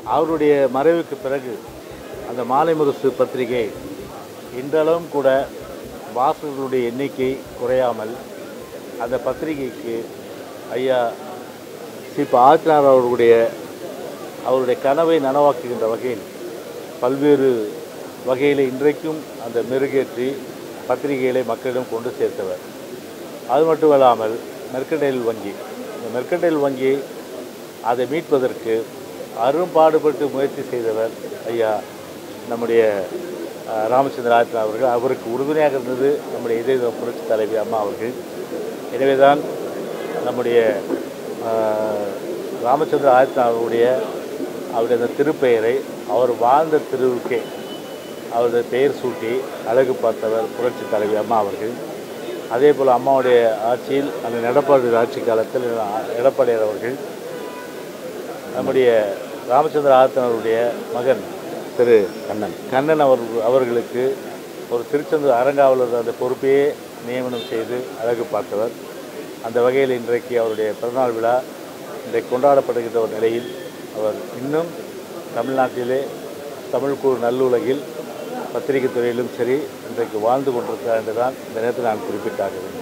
அவருடைய மறைவுக்கு பிறகு அந்த மாலை முரசு பத்திரிகை இன்றளவும் கூட வாசகர்களுடைய எண்ணிக்கை குறையாமல் அந்த பத்திரிகைக்கு ஐயா சிப ஆதித்யநாத் அவர்களுடைய அவருடைய கனவை நனவாக்குகின்ற வகையில் பல்வேறு வகையில் இன்றைக்கும் அந்த மெருகேற்றி பத்திரிகைகளை மக்களிடம் கொண்டு சேர்த்தவர் அது மட்டுமல்லாமல் மெர்கடைல் வங்கி இந்த மெர்கடைல் வங்கி அதை மீட்பதற்கு அரும்பாடுபட்டு முயற்சி செய்தவர் ஐயா நம்முடைய அஹ், ராமச்சந்திர ஆயத்தன் அவர்கள் அவருக்கு உறுதுணையாக இருந்தது நம்முடைய இதய புரட்சி தலைவி அம்மா அவர்கள் எனவேதான் நம்முடைய அஹ், ராமச்சந்திர ஆயத்தன் அவருடைய அவருடைய அந்த திருப்பெயரை அவர் வாழ்ந்த திருவுக்கே அவரது பெயர் சூட்டி அழகு பார்த்தவர் புரட்சி தலைவி அம்மா அவர்கள் அதே போல் அம்மாவுடைய ஆட்சியில் அந்த எடப்பாடி ஆட்சி காலத்தில் எடப்பாடியார் அவர்கள் நம்முடைய ராமச்சந்திர ஆத்தன் அவருடைய மகன் திரு கண்ணன் கண்ணன் அவர் அவர்களுக்கு ஒரு திருச்செந்தூர் அறங்காவலர் அந்த பொறுப்பையே நியமனம் செய்து அழகு பார்த்தவர் அந்த வகையில் இன்றைக்கு அவருடைய பிறந்தநாள் விழா இன்றைக்கு கொண்டாடப்படுகின்ற ஒரு நிலையில் அவர் இன்னும் தமிழ்நாட்டிலே தமிழ் கூறு நல்லுலகில் பத்திரிகை துறையிலும் சரி இன்றைக்கு வாழ்ந்து கொண்டிருக்கிறார் என்று தான் இந்த நேரத்தில் நான் குறிப்பிட்டாக வேண்டும்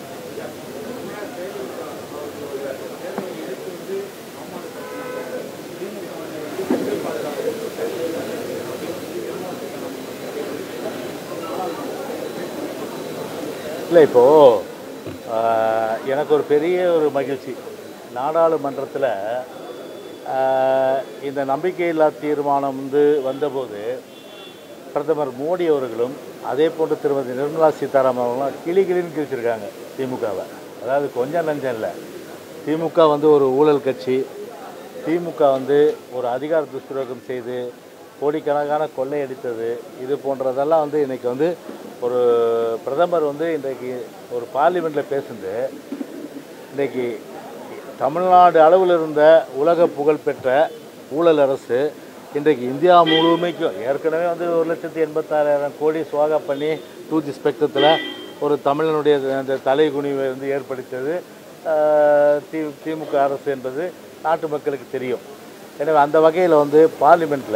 இல்லை இப்போது எனக்கு ஒரு பெரிய ஒரு மகிழ்ச்சி நாடாளுமன்றத்தில் இந்த நம்பிக்கையில்லா தீர்மானம் வந்து வந்தபோது பிரதமர் மோடி அவர்களும் அதே போன்று திருமதி நிர்மலா சீதாராமன் அவர்களும் கிளி கிளின்னு கிழிச்சிருக்காங்க திமுகவை அதாவது கொஞ்சம் நஞ்சம் இல்லை திமுக வந்து ஒரு ஊழல் கட்சி திமுக வந்து ஒரு அதிகார துஷ்பிரயோகம் செய்து கோடிக்கணக்கான கொள்ளையடித்தது இது போன்றதெல்லாம் வந்து இன்றைக்கி வந்து ஒரு பிரதமர் வந்து இன்றைக்கு ஒரு பார்லிமெண்ட்டில் பேசுந்து இன்றைக்கி தமிழ்நாடு அளவில் இருந்த உலக புகழ்பெற்ற ஊழல் அரசு இன்றைக்கு இந்தியா முழுமைக்கும் ஏற்கனவே வந்து ஒரு லட்சத்தி எண்பத்தாறாயிரம் கோடி சுவாகா பண்ணி டூ ஜி ஸ்பெக்ட்ரத்தில் ஒரு தமிழனுடைய அந்த தலைகுனிவை வந்து ஏற்படுத்தியது ஆஹ், தி திமுக அரசு என்பது நாட்டு மக்களுக்கு தெரியும் எனவே அந்த வகையில் வந்து பார்லிமெண்ட்டில்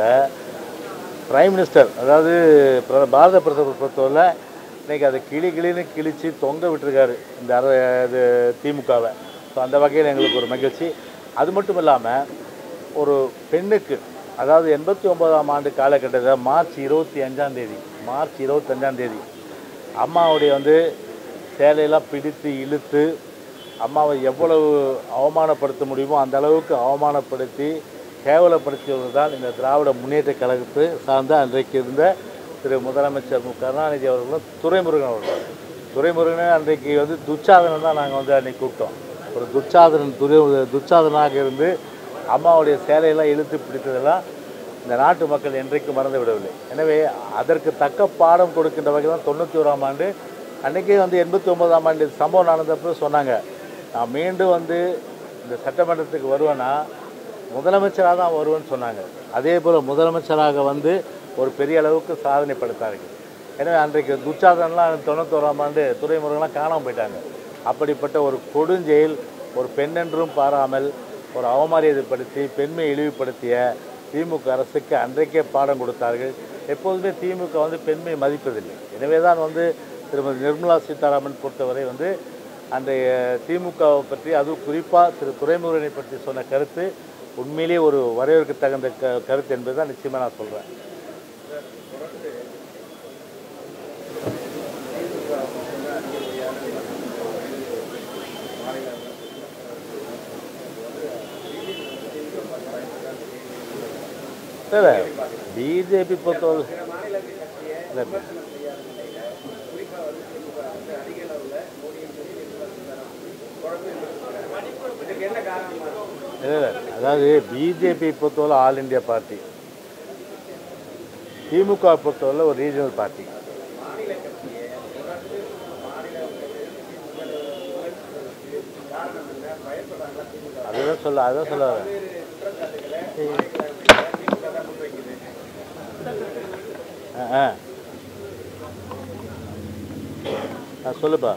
பிரைம் மினிஸ்டர் அதாவது பிர- பாரத பிரதமர் பொறுத்தவரை இன்னைக்கு அதை கிளி கிளின்னு கிழிச்சு தொங்க விட்டுருக்காரு இந்த அர இது திமுகவை ஸோ அந்த வகையில் எங்களுக்கு ஒரு மகிழ்ச்சி அது மட்டும் இல்லாமல் ஒரு பெண்ணுக்கு அதாவது எண்பத்தி ஒன்பதாம் ஆண்டு காலகட்டத்தில் மார்ச் இருபத்தி அஞ்சாம் தேதி மார்ச் இருபத்தஞ்சாம் தேதி அம்மாவுடைய வந்து சேலையெல்லாம் பிடித்து இழுத்து அம்மாவை எவ்வளவு அவமானப்படுத்த முடியுமோ அந்த அளவுக்கு அவமானப்படுத்தி கேவலப்படுத்தியவர் தான் இந்த திராவிட முன்னேற்ற கழகத்தை சார்ந்த அன்றைக்கு இருந்த திரு முதலமைச்சர் மு கருணாநிதி அவர்களும் துரைமுருகன் அவர்களும் துரைமுருகனே அன்றைக்கு வந்து துச்சாதனன் தான் நாங்கள் வந்து அன்றைக்கி கூப்பிட்டோம் ஒரு துச்சாதனன் துரை துச்சாதனாக இருந்து அம்மாவுடைய சேலையெல்லாம் இழுத்து பிடித்ததெல்லாம் இந்த நாட்டு மக்கள் என்றைக்கும் மறந்து விடவில்லை எனவே அதற்கு தக்க பாடம் கொடுக்கின்ற வகையில் தான் தொண்ணூற்றி ஓராம் ஆண்டு அன்றைக்கே வந்து எண்பத்தி ஒன்பதாம் ஆண்டு இந்த சம்பவம் நடந்தப்போ சொன்னாங்க நான் மீண்டும் வந்து இந்த சட்டமன்றத்துக்கு வருவேன்னா முதலமைச்சராக தான் வருவேன்னு சொன்னாங்க அதே போல் முதலமைச்சராக வந்து ஒரு பெரிய அளவுக்கு சாதனை படுத்தார்கள் எனவே அன்றைக்கு துச்சாதனெலாம் தொண்ணூத்தோராம் ஆண்டு துறைமுருகன்லாம் காணாமல் போயிட்டாங்க அப்படிப்பட்ட ஒரு கொடுஞ்செயல் ஒரு பெண்ணென்றும் பாராமல் ஒரு அவமரியாதைப்படுத்தி பெண்மை இழிவுபடுத்திய திமுக அரசுக்கு அன்றைக்கே பாடம் கொடுத்தார்கள் எப்போதுமே திமுக வந்து பெண்மை மதிப்பதில்லை எனவே தான் வந்து திருமதி நிர்மலா சீதாராமன் பொறுத்தவரை வந்து அன்றைய திமுகவை பற்றி அதுவும் குறிப்பாக திரு துரைமுருகனை பற்றி சொன்ன கருத்து உண்மையிலேயே ஒரு வரவேற்க தகுந்த க கருத்து என்பது தான் நிச்சயமாக நான் சொல்கிறேன் இல்லை பிஜேபி பொறுத்தவரை இல்லை இல்லை இல்லை அதாவது பிஜேபி பொறுத்தவரை ஆல் இந்தியா பார்ட்டி திமுக பொறுத்தவரை ஒரு ரீஜனல் பார்ட்டி அதுதான் சொல்ல அதுதான் சொல்ல வரேன். ஆ ஆ ஆ சொல்லுப்பா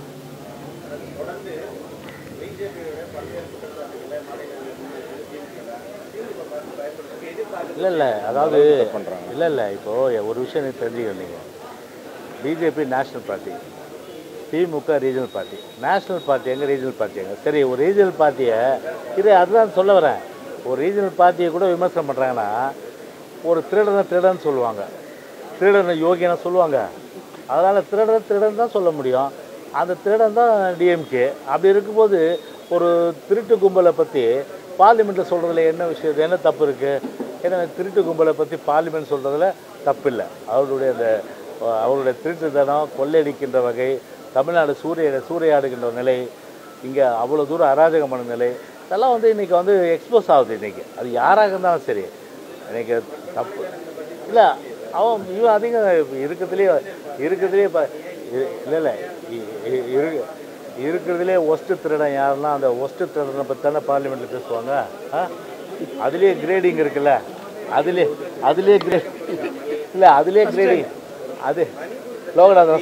இல்லை இல்லை அதாவது பண்றாங்க. இல்லை இல்லை இப்போ ஒரு விஷயம் எனக்கு தெரிஞ்சுக்கணும் நீங்கள் BJP national party DMK regional party national party எங்கே ரீஜனல் பார்ட்டி எங்க சரி ஒரு ரீஜனல் பார்ட்டியை இது அதுதான் சொல்ல வரேன் ஒரு ரீஜனல் பார்ட்டியை கூட விமர்சனம் பண்ணுறாங்கன்னா ஒரு திருடனை திருடன்னு சொல்லுவாங்க திருடனை யோகியனை சொல்லுவாங்க அதனால் திருடன் திருடன் தான் சொல்ல முடியும் அந்த திருடன் தான் டிஎம்கே அப்படி இருக்கும்போது ஒரு திருட்டு கும்பலை பற்றி பார்லிமெண்ட்டில் சொல்கிறதுல என்ன விஷயம் என்ன தப்பு இருக்குது ஏன்னா திருட்டு கும்பலை பற்றி பார்லிமெண்ட் சொல்கிறதுல தப்பு இல்லை அவருடைய அந்த அஹ், அவருடைய திருட்டுத்தனம் கொள்ளையடிக்கின்ற வகை தமிழ்நாடு சூரிய சூறையாடுகின்ற நிலை இங்கே அவ்வளோ தூரம் அராஜகமான நிலை இதெல்லாம் வந்து இன்றைக்கி வந்து எக்ஸ்போஸ் ஆகுது இன்றைக்கி அது யாராக இருந்தாலும் சரி எனக்கு தப்பு இல்லை அவன் இவன் அதிகம் இருக்கிறதுலேயே இருக்கிறதுலேயே இப்போ இல்லை இல்லை இரு இருக்கிறதுலே ஒஸ்ட்டு திருடன் யாருன்னா அந்த ஒஸ்ட்டு திருடனை பற்றி தானே பார்லிமெண்ட்டில் பேசுவாங்க ஆ அதுலேயே கிரேடிங் இருக்குல்ல அதுலேயே அதுலேயே கிரேட் இல்லை அதுலேயே கிரேடிங் அது லோகநாதன்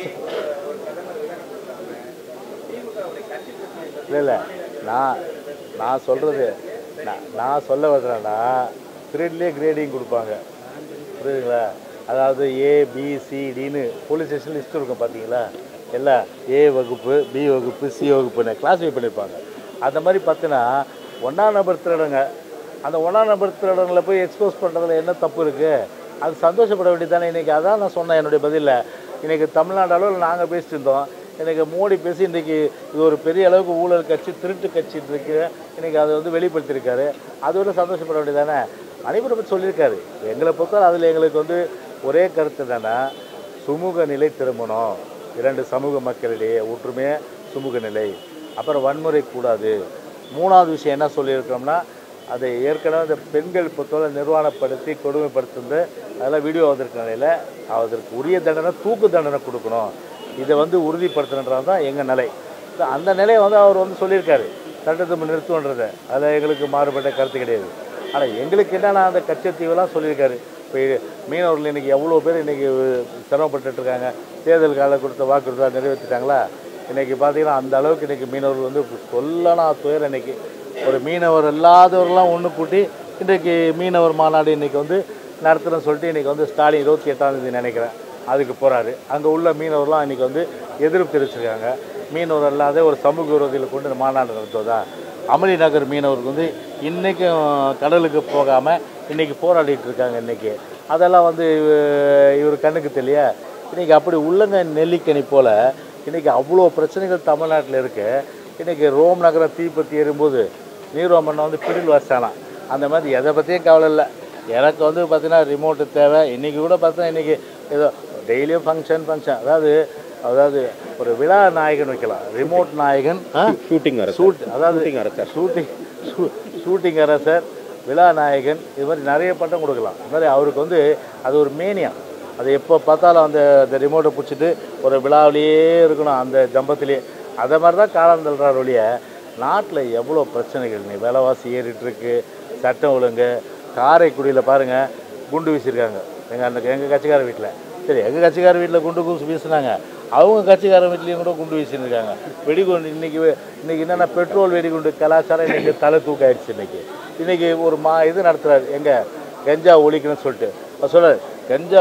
இல்லை இல்லை நான் நான் சொல்கிறது நான் நான் சொல்ல வர்றேன்னா த்ரெட்லேயே கிரேடிங் கொடுப்பாங்க புரியுதுங்களா அதாவது ஏ பி சி டின்னு போலீஸ் ஸ்டேஷன் லிஸ்ட் இருக்கும் பார்த்தீங்களா எல்லாம் ஏ வகுப்பு பி வகுப்பு சி வகுப்புன்னு கிளாஸிஃபை பண்ணியிருப்பாங்க அந்த மாதிரி பார்த்தீங்கன்னா ஒன்றாம் நம்பர் திருடங்க அந்த ஒன்றாம் நம்பர் திருடங்களை போய் எக்ஸ்போஸ் பண்ணுறதுல என்ன தப்பு இருக்குது அது சந்தோஷப்பட வேண்டியதானே இன்றைக்கி அதான் நான் சொன்னேன் என்னுடைய பதிலில் இன்றைக்கி தமிழ்நாடு அளவில் நாங்கள் பேசிட்டு இருந்தோம் இன்றைக்கி மோடி பேசி இன்றைக்கி இது ஒரு பெரிய அளவுக்கு ஊழல் கட்சி திருட்டு கட்சி இருக்கு இன்றைக்கி அதை வந்து வெளிப்படுத்தியிருக்காரு அதோட சந்தோஷப்பட வேண்டியதானே அனைவரை பற்றி சொல்லியிருக்காரு எங்களை பொறுத்தவரை அதில் எங்களுக்கு வந்து ஒரே கருத்து என்னன்னா சுமூக நிலை திரும்பணும் இரண்டு சமூக மக்களிடையே ஒற்றுமையே சுமூக நிலை அப்புறம் வன்முறை கூடாது மூணாவது விஷயம் என்ன சொல்லியிருக்கோம்னா அதை ஏற்கனவே இந்த பெண்கள் பொறுத்தவரை நிர்வாணப்படுத்தி கொடுமைப்படுத்துந்து அதெல்லாம் வீடியோ வந்திருக்க நிலையில் அதற்கு உரிய தண்டனை தூக்கு தண்டனை கொடுக்கணும் இதை வந்து உறுதிப்படுத்தணுன்றது தான் எங்கள் நிலை அந்த நிலையை வந்து அவர் வந்து சொல்லியிருக்காரு சட்டத்தை நிறுத்துன்றதை அதில் எங்களுக்கு மாறுபட்ட கருத்து கிடையாது ஆனால் எங்களுக்கு என்னென்ன அந்த கச்சத்தீவெல்லாம் சொல்லியிருக்காரு இப்போ மீனவர்கள் இன்றைக்கி எவ்வளோ பேர் இன்றைக்கி சிரமப்பட்டுட்டு இருக்காங்க தேர்தல் கால கொடுத்த வாக்குறுதியாக நிறைவேற்றிட்டாங்களா இன்றைக்கி பார்த்தீங்கன்னா அந்த அளவுக்கு இன்றைக்கி மீனவர்கள் வந்து சொல்லலாம் துயரம் இன்றைக்கி ஒரு மீனவர் இல்லாதவர்கள்லாம் ஒன்று கூட்டி இன்றைக்கு மீனவர் மாநாடு இன்றைக்கி வந்து நடத்துகிறேன்னு சொல்லிட்டு இன்றைக்கி வந்து ஸ்டாலின் இருபத்தி எட்டாம் தேதி நினைக்கிறேன் அதுக்கு போகிறாரு அங்கே உள்ள மீனவர்லாம் இன்றைக்கி வந்து எதிர்ப்பு தெரிவிச்சிருக்காங்க மீனவர் அல்லாத ஒரு சமூக விரோதிகளை கொண்டு இந்த மாநாடு நடத்துவதா அமளி நகர் மீனவருக்கு வந்து இன்றைக்கும் கடலுக்கு போகாமல் இன்றைக்கி போராடிட்டு இருக்காங்க இன்றைக்கி அதெல்லாம் வந்து இவ- இவர் கண்ணுக்கு தெரிய இன்றைக்கி அப்படி உள்ளங்க நெல்லிக்கனி போல் இன்றைக்கி அவ்வளோ பிரச்சனைகள் தமிழ்நாட்டில் இருக்குது இன்றைக்கி ரோம் நகரம் தீப்பற்றி எறும்போது நீரோமண்ணை வந்து பிடில் வச்சானாம் அந்த மாதிரி எதை பற்றியும் கவலை இல்லை எனக்கு வந்து பார்த்தீங்கன்னா ரிமோட்டு தேவை இன்றைக்கி கூட பார்த்தீங்கன்னா இன்றைக்கி ஏதோ டெய்லியும் ஃபங்க்ஷன் ஃபங்க்ஷன் அதாவது அதாவது ஒரு விழா நாயகன் வைக்கலாம் ரிமோட் நாயகன் ஆ? ஷூட்டிங் அரசு ஷூட் அதாவது ஷூட்டிங் அரசர் ஷூட்டிங் ஷூ- ஷூட்டிங் அரசர் விழா நாயகன் இது மாதிரி நிறைய பட்டம் கொடுக்கலாம் அது மாதிரி அவருக்கு வந்து அது ஒரு மேனியா அது எப்போ பார்த்தாலும் அந்த அந்த ரிமோட்டை பிடிச்சிட்டு ஒரு விழாவிலேயே இருக்கணும் அந்த ஜம்பத்திலேயே அதை மாதிரி தான் காலம் தள்ளுறாரு ஒழிய நாட்டில் எவ்வளோ பிரச்சனைகள் நீ விலைவாசி ஏறிட்டு இருக்கு சட்டம் ஒழுங்கு காரைக்குடியில் பாருங்கள் குண்டு வீசியிருக்காங்க எங்கள் அந்த எங்கள் கட்சிக்கார வீட்டில் சரி எங்கள் கட்சிக்கார வீட்டில் குண்டு கூசு வீசினாங்க அவங்க கட்சிக்கார வீட்லேயும் கூட குண்டு வீசியிருக்காங்க வெடிகுண்டு இன்னைக்கு வெ- இன்னைக்கு என்னென்னா பெட்ரோல் வெடிகுண்டு கலாச்சாரம் இன்னைக்கு தலை தூக்காயிடுச்சு இன்னைக்கு இன்னைக்கு ஒரு மா இது நடத்துறாரு எங்க கஞ்சா ஒழிக்கணும்னு சொல்லிட்டு அவர் சொல்றாரு கஞ்சா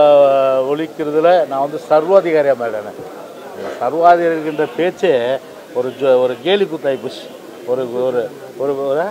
ஒழிக்கிறதுல நான் வந்து சர்வாதிகாரியாக மாட்டேன் சர்வாதிகாரின்ற பேச்சே ஒரு ஜோ- ஒரு கேலி கூத்தாய் போச்சு ஒரு ஒரு ஒரு ஒரு-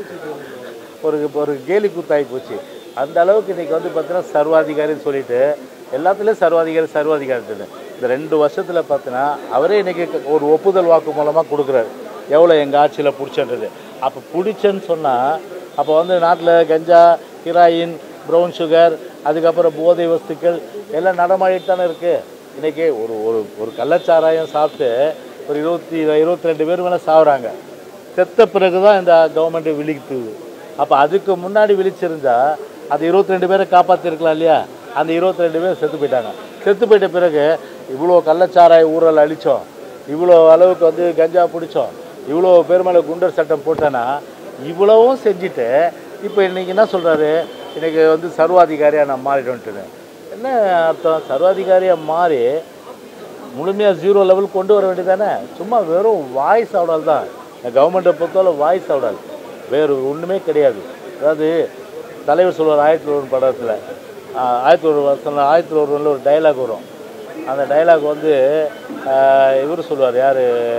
ஒரு ஒரு கேலி கூத்தாய் போச்சு அந்த அளவுக்கு இன்னைக்கு வந்து பார்த்தீங்கன்னா சர்வாதிகாரின்னு சொல்லிட்டு எல்லாத்துலேயும் சர்வாதிகாரி சர்வாதிகாரிட்டு இந்த ரெண்டு வருஷத்தில் பார்த்தீங்கன்னா அவரே இன்னைக்கு ஒரு ஒப்புதல் வாக்கு மூலமாக கொடுக்குறாரு எவ்வளோ எங்கள் ஆட்சியில் பிடிச்சன்றது அப்போ பிடிச்சேன்னு சொன்னால் அப்போ வந்து நாட்டில் கஞ்சா ஹிராயின் ப்ரௌன் சுகர் அதுக்கப்புறம் போதை வஸ்துக்கள் எல்லாம் நடமாடிட்டு தானே இருக்குது இன்றைக்கி ஒரு ஒரு ஒரு கள்ளச்சாராயம் சாப்பிட்டு ஒரு இருபத்தி இருபத்தி ரெண்டு பேர் மேலே சாகுறாங்க செத்த பிறகு தான் இந்த கவர்மெண்ட் விழிக்குது அப்போ அதுக்கு முன்னாடி விழிச்சிருந்தா அது இருபத்தி ரெண்டு பேரை காப்பாற்றிருக்கலாம் இல்லையா அந்த இருபத்தி ரெண்டு பேர் செத்து போயிட்டாங்க செத்து போயிட்ட பிறகு இவ்வளோ கள்ளச்சாராய ஊழல் அழித்தோம் இவ்வளோ அளவுக்கு வந்து கஞ்சா பிடிச்சோம் இவ்வளோ பேர் மேலே குண்டர் சட்டம் போட்டேன்னா இவ்வளவும் செஞ்சுட்டு இப்போ இன்னைக்கு என்ன சொல்கிறாரு இன்னைக்கு வந்து சர்வாதிகாரியாக நான் மாறிடும்ட்டுன்னு என்ன அர்த்தம் சர்வாதிகாரியாக மாறி முழுமையாக ஜீரோ லெவல் கொண்டு வர வேண்டியதானே சும்மா வெறும் வாய்ஸ் அவ்வளோ தான் கவர்மெண்ட்டை பொறுத்தவரை வாய்ஸ் அவ்வளோ வேறு ஒன்றுமே கிடையாது அதாவது தலைவர் சொல்வார் ஆயிரத்தி ஒரு படத்தில் ஆயிரத்தி ஒரு வருஷம் ஆயிரத்தி ஒருவனில் ஒரு டைலாக் வரும் அந்த டைலாக் வந்து இவர் சொல்லுவார் யார்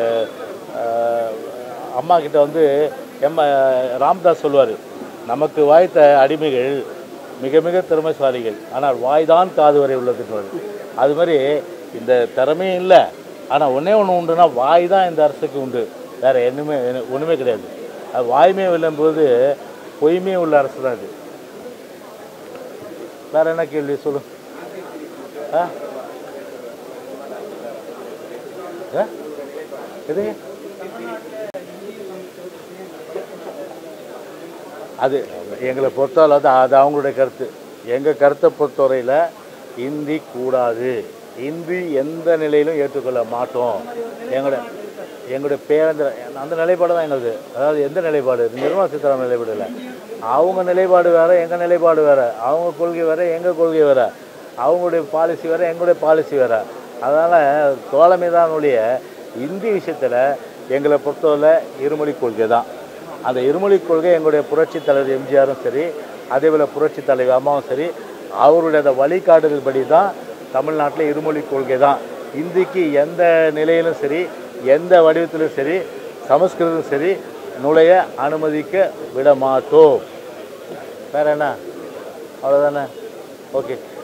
அம்மா கிட்ட வந்து எம் ராம்தாஸ் சொல்லுவார் நமக்கு வாய்த்த அடிமைகள் மிக மிக திறமைசாலிகள் ஆனால் வாய்தான் காது வரை உள்ளதுன்னு அது மாதிரி இந்த திறமையும் இல்லை ஆனால் ஒன்றே ஒன்று உண்டுனா வாய் தான் இந்த அரசுக்கு உண்டு வேறு என்னமே ஒன்றுமே கிடையாது அது வாய்மையை இல்லைம்போது பொய்மையே உள்ள அரசு தான் இது வேறு என்ன கேள்வி சொல்லு ஆ ஆ? எது அது எங்களை பொறுத்தவரை அது அது அவங்களுடைய கருத்து எங்கள் கருத்தை பொறுத்தவரையில் இந்தி கூடாது இந்தி எந்த நிலையிலும் ஏற்றுக்கொள்ள மாட்டோம் எங்களுடைய எங்களுடைய பேரந்த அந்த நிலைப்பாடு தான் எங்களுது அதாவது எந்த நிலைப்பாடு நிர்மலா சீதாராமன் நிலைப்பாடு இல்லை அவங்க நிலைப்பாடு வேறு எங்கள் நிலைப்பாடு வேறு அவங்க கொள்கை வேறு எங்கள் கொள்கை வேறு அவங்களுடைய பாலிசி வேறு எங்களுடைய பாலிசி வேறு அதனால் தோழமை தான் ஒழிய இந்தி விஷயத்தில் எங்களை பொறுத்தவரை இருமொழி கொள்கை தான் அந்த இருமொழி கொள்கை எங்களுடைய புரட்சி தலைவர் எம்ஜிஆரும் சரி அதே போல் புரட்சி தலைவர் அம்மாவும் சரி அவருடைய அந்த வழிகாட்டுதல் படி தான் தமிழ்நாட்டில் இருமொழி கொள்கை தான் இந்திக்கு எந்த நிலையிலும் சரி எந்த வடிவத்திலும் சரி சமஸ்கிருதம் சரி நுழைய அனுமதிக்க விட மாட்டோம் வேற என்ன அவ்வளோதானே ஓகே